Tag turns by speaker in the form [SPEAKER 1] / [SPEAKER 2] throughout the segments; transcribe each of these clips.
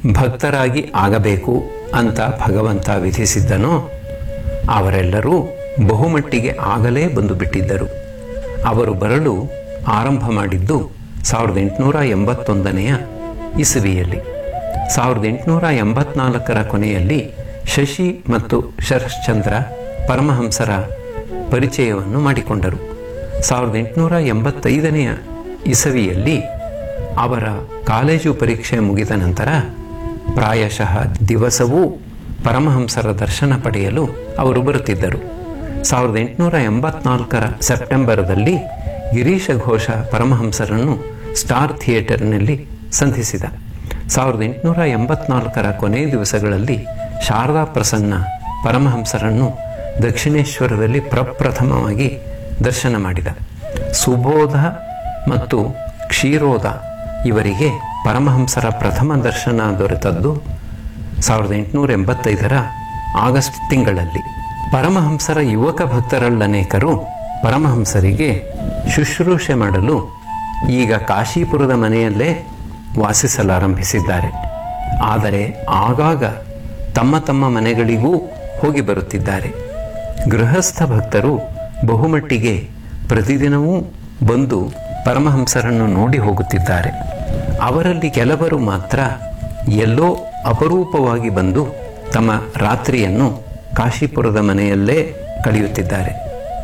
[SPEAKER 1] ಭಕ್ತರಾಗಿ ಆಗಬೇಕು ಅಂತ ಭಗವಂತ ವಿಧಿಸಿದ್ದನೋ ಅವರೆಲ್ಲರೂ ಬಹುಮಟ್ಟಿಗೆ ಆಗಲೇ ಬಂದು ಬಿಟ್ಟಿದ್ದರು ಅವರು ಬರಲು ಆರಂಭ ಮಾಡಿದ್ದು ಸಾವಿರದ ಎಂಟುನೂರ ಎಂಬತ್ತೊಂದನೆಯ ಇಸವಿಯಲ್ಲಿ ಸಾವಿರದ ಎಂಟುನೂರ ಎಂಬತ್ನಾಲ್ಕರ ಕೊನೆಯಲ್ಲಿ ಶಶಿ ಮತ್ತು ಶರಶ್ಚಂದ್ರ ಪರಮಹಂಸರ ಪರಿಚಯವನ್ನು ಮಾಡಿಕೊಂಡರು ಸಾವಿರದ ಎಂಟುನೂರ ಎಂಬತ್ತೈದನೆಯ ಇಸವಿಯಲ್ಲಿ ಅವರ ಕಾಲೇಜು ಪರೀಕ್ಷೆ ಮುಗಿದ ನಂತರ ಪ್ರಾಯಶಃ ದಿವಸವೂ ಪರಮಹಂಸರ ದರ್ಶನ ಪಡೆಯಲು ಅವರು ಬರುತ್ತಿದ್ದರು ಸಾವಿರದ ಎಂಟುನೂರ ಎಂಬತ್ನಾಲ್ಕರ ಸೆಪ್ಟೆಂಬರ್ದಲ್ಲಿ ಗಿರೀಶ ಘೋಷ ಪರಮಹಂಸರನ್ನು ಸ್ಟಾರ್ ಥಿಯೇಟರ್ನಲ್ಲಿ ಸಂಧಿಸಿದ ಸಾವಿರದ ಎಂಟುನೂರ ಎಂಬತ್ನಾಲ್ಕರ ಕೊನೆ ದಿವಸಗಳಲ್ಲಿ ಶಾರದಾ ಪ್ರಸನ್ನ ಪರಮಹಂಸರನ್ನು ದಕ್ಷಿಣೇಶ್ವರದಲ್ಲಿ ಪ್ರಪ್ರಥಮವಾಗಿ ದರ್ಶನ ಮಾಡಿದ ಸುಬೋಧ ಮತ್ತು ಕ್ಷೀರೋದ ಇವರಿಗೆ ಪರಮಹಂಸರ ಪ್ರಥಮ ದರ್ಶನ ದೊರೆತದ್ದು ಸಾವಿರದ ಎಂಟುನೂರ ಎಂಬತ್ತೈದರ ಆಗಸ್ಟ್ ತಿಂಗಳಲ್ಲಿ ಪರಮಹಂಸರ ಯುವಕ ಭಕ್ತರಲ್ಲನೇಕರು ಪರಮಹಂಸರಿಗೆ ಶುಶ್ರೂಷೆ ಮಾಡಲು ಈಗ ಕಾಶೀಪುರದ ಮನೆಯಲ್ಲೇ ವಾಸಿಸಲಾರಂಭಿಸಿದ್ದಾರೆ ಆದರೆ ಆಗಾಗ ತಮ್ಮ ತಮ್ಮ ಮನೆಗಳಿಗೂ ಹೋಗಿ ಬರುತ್ತಿದ್ದಾರೆ ಗೃಹಸ್ಥ ಭಕ್ತರು ಬಹುಮಟ್ಟಿಗೆ ಪ್ರತಿದಿನವೂ ಬಂದು ಪರಮಹಂಸರನ್ನು ನೋಡಿ ಹೋಗುತ್ತಿದ್ದಾರೆ ಅವರಲ್ಲಿ ಕೆಲವರು ಮಾತ್ರ ಎಲ್ಲೋ ಅಪರೂಪವಾಗಿ ಬಂದು ತಮ್ಮ ರಾತ್ರಿಯನ್ನು ಕಾಶೀಪುರದ ಮನೆಯಲ್ಲೇ ಕಳೆಯುತ್ತಿದ್ದಾರೆ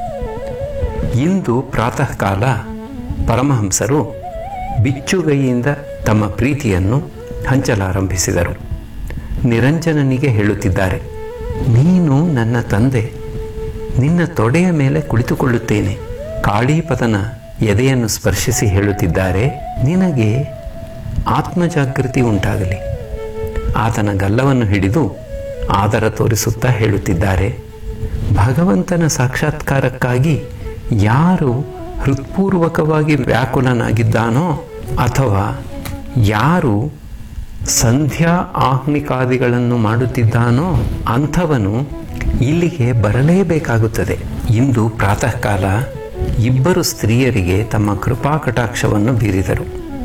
[SPEAKER 1] ಇಂದು ಪ್ರಾತಃ ಕಾಲ ಪರಮಹಂಸರು ಬಿಚ್ಚುಗೈಯಿಂದ ತಮ್ಮ ಪ್ರೀತಿಯನ್ನು ಹಂಚಲಾರಂಭಿಸಿದರು ನಿರಂಜನನಿಗೆ ಹೇಳುತ್ತಿದ್ದಾರೆ ನೀನು ನನ್ನ ತಂದೆ ನಿನ್ನ ತೊಡೆಯ ಮೇಲೆ ಕುಳಿತುಕೊಳ್ಳುತ್ತೇನೆ ಕಾಳೀಪದನ ಎದೆಯನ್ನು ಸ್ಪರ್ಶಿಸಿ ಹೇಳುತ್ತಿದ್ದಾರೆ ನಿನಗೆ ಆತ್ಮಜಾಗೃತಿ ಉಂಟಾಗಲಿ ಆತನ ಗಲ್ಲವನ್ನು ಹಿಡಿದು ಆದರ ತೋರಿಸುತ್ತಾ ಹೇಳುತ್ತಿದ್ದಾರೆ ಭಗವಂತನ ಸಾಕ್ಷಾತ್ಕಾರಕ್ಕಾಗಿ ಯಾರು ಹೃತ್ಪೂರ್ವಕವಾಗಿ ವ್ಯಾಕುಲನಾಗಿದ್ದಾನೋ ಅಥವಾ ಯಾರು ಸಂಧ್ಯಾ ಆಹ್ನಿಕಾದಿಗಳನ್ನು ಮಾಡುತ್ತಿದ್ದಾನೋ ಅಂಥವನು ಇಲ್ಲಿಗೆ ಬರಲೇಬೇಕಾಗುತ್ತದೆ ಇಂದು ಪ್ರಾತಃ ಕಾಲ ಇಬ್ಬರು ಸ್ತ್ರೀಯರಿಗೆ ತಮ್ಮ ಕೃಪಾ ಕಟಾಕ್ಷವನ್ನು ಬೀರಿದರು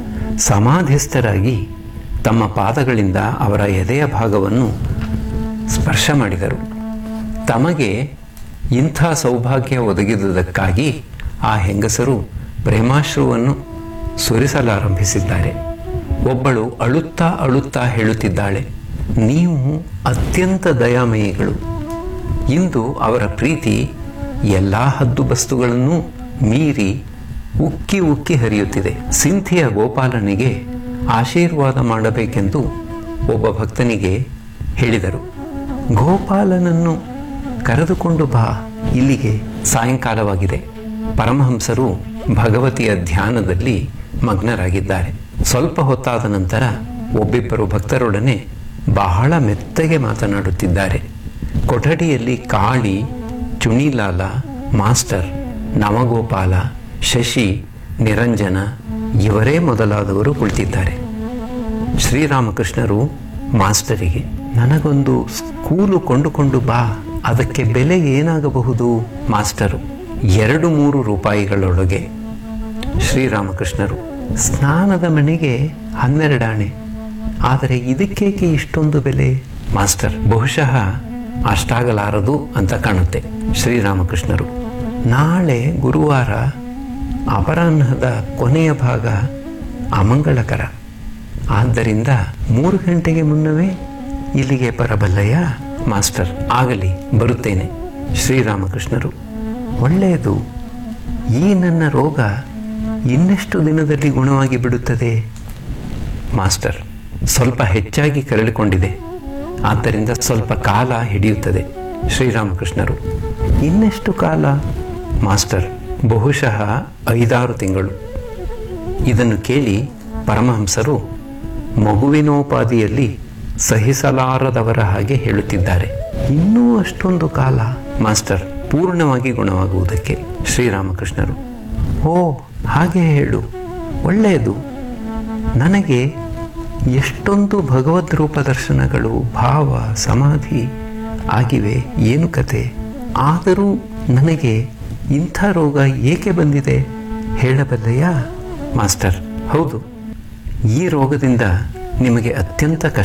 [SPEAKER 1] ಸಮಾಧಿಸ್ಥರಾಗಿ ತಮ್ಮ ಪಾದಗಳಿಂದ ಅವರ ಎದೆಯ ಭಾಗವನ್ನು ಸ್ಪರ್ಶ ಮಾಡಿದರು ತಮಗೆ ಇಂಥ ಸೌಭಾಗ್ಯ ಒದಗಿದುದಕ್ಕಾಗಿ ಆ ಹೆಂಗಸರು ಪ್ರೇಮಾಶ್ರುವನ್ನು ಸುರಿಸಲಾರಂಭಿಸಿದ್ದಾರೆ ಒಬ್ಬಳು ಅಳುತ್ತಾ ಅಳುತ್ತಾ ಹೇಳುತ್ತಿದ್ದಾಳೆ ನೀವು ಅತ್ಯಂತ ದಯಾಮಯಿಗಳು ಇಂದು ಅವರ ಪ್ರೀತಿ ಎಲ್ಲ ಹದ್ದುಬಸ್ತುಗಳನ್ನು ಮೀರಿ ಉಕ್ಕಿ ಉಕ್ಕಿ ಹರಿಯುತ್ತಿದೆ ಸಿಂಥಿಯ ಗೋಪಾಲನಿಗೆ ಆಶೀರ್ವಾದ ಮಾಡಬೇಕೆಂದು ಒಬ್ಬ ಭಕ್ತನಿಗೆ ಹೇಳಿದರು ಗೋಪಾಲನನ್ನು ಕರೆದುಕೊಂಡು ಬಾ ಇಲ್ಲಿಗೆ ಸಾಯಂಕಾಲವಾಗಿದೆ ಪರಮಹಂಸರು ಭಗವತಿಯ ಧ್ಯಾನದಲ್ಲಿ ಮಗ್ನರಾಗಿದ್ದಾರೆ ಸ್ವಲ್ಪ ಹೊತ್ತಾದ ನಂತರ ಒಬ್ಬಿಬ್ಬರು ಭಕ್ತರೊಡನೆ ಬಹಳ ಮೆತ್ತಗೆ ಮಾತನಾಡುತ್ತಿದ್ದಾರೆ ಕೊಠಡಿಯಲ್ಲಿ ಕಾಳಿ ಚುಣಿಲಾಲ ಮಾಸ್ಟರ್ ನವಗೋಪಾಲ ಶಶಿ ನಿರಂಜನ ಇವರೇ ಮೊದಲಾದವರು ಕುಳಿತಿದ್ದಾರೆ ಶ್ರೀರಾಮಕೃಷ್ಣರು ಮಾಸ್ಟರಿಗೆ ನನಗೊಂದು ಸ್ಕೂಲು ಕೊಂಡುಕೊಂಡು ಬಾ ಅದಕ್ಕೆ ಬೆಲೆ ಏನಾಗಬಹುದು ಮಾಸ್ಟರು ಎರಡು ಮೂರು ರೂಪಾಯಿಗಳೊಳಗೆ ಶ್ರೀರಾಮಕೃಷ್ಣರು ಸ್ನಾನದ ಮನೆಗೆ ಹನ್ನೆರಡಾಣೆ ಆದರೆ ಇದಕ್ಕೇಕೆ ಇಷ್ಟೊಂದು ಬೆಲೆ ಮಾಸ್ಟರ್ ಬಹುಶಃ ಅಷ್ಟಾಗಲಾರದು ಅಂತ ಕಾಣುತ್ತೆ ಶ್ರೀರಾಮಕೃಷ್ಣರು ನಾಳೆ ಗುರುವಾರ ಅಪರಾಹ್ನದ ಕೊನೆಯ ಭಾಗ ಅಮಂಗಳಕರ ಆದ್ದರಿಂದ ಮೂರು ಗಂಟೆಗೆ ಮುನ್ನವೇ ಇಲ್ಲಿಗೆ ಬರಬಲ್ಲಯ್ಯ ಮಾಸ್ಟರ್ ಆಗಲಿ ಬರುತ್ತೇನೆ ಶ್ರೀರಾಮಕೃಷ್ಣರು ಒಳ್ಳೆಯದು ಈ ನನ್ನ ರೋಗ ಇನ್ನೆಷ್ಟು ದಿನದಲ್ಲಿ ಗುಣವಾಗಿ ಬಿಡುತ್ತದೆ ಮಾಸ್ಟರ್ ಸ್ವಲ್ಪ ಹೆಚ್ಚಾಗಿ ಕರಳಿಕೊಂಡಿದೆ ಆದ್ದರಿಂದ ಸ್ವಲ್ಪ ಕಾಲ ಹಿಡಿಯುತ್ತದೆ ಶ್ರೀರಾಮಕೃಷ್ಣರು ಇನ್ನೆಷ್ಟು ಕಾಲ ಮಾಸ್ಟರ್ ಬಹುಶಃ ಐದಾರು ತಿಂಗಳು ಇದನ್ನು ಕೇಳಿ ಪರಮಹಂಸರು ಮಗುವಿನೋಪಾದಿಯಲ್ಲಿ ಸಹಿಸಲಾರದವರ ಹಾಗೆ ಹೇಳುತ್ತಿದ್ದಾರೆ ಇನ್ನೂ ಅಷ್ಟೊಂದು ಕಾಲ ಮಾಸ್ಟರ್ ಪೂರ್ಣವಾಗಿ ಗುಣವಾಗುವುದಕ್ಕೆ ಶ್ರೀರಾಮಕೃಷ್ಣರು ಓ ಹಾಗೆ ಹೇಳು ಒಳ್ಳೆಯದು ನನಗೆ ಎಷ್ಟೊಂದು ಭಗವದ್ ರೂಪ ದರ್ಶನಗಳು ಭಾವ ಸಮಾಧಿ ಆಗಿವೆ ಏನು ಕತೆ ಆದರೂ ನನಗೆ ಇಂಥ ರೋಗ ಏಕೆ ಬಂದಿದೆ ಹೇಳಬಲ್ಲೆಯಾ ಮಾಸ್ಟರ್ ಹೌದು ಈ ರೋಗದಿಂದ ನಿಮಗೆ ಅತ್ಯಂತ ಕಷ್ಟ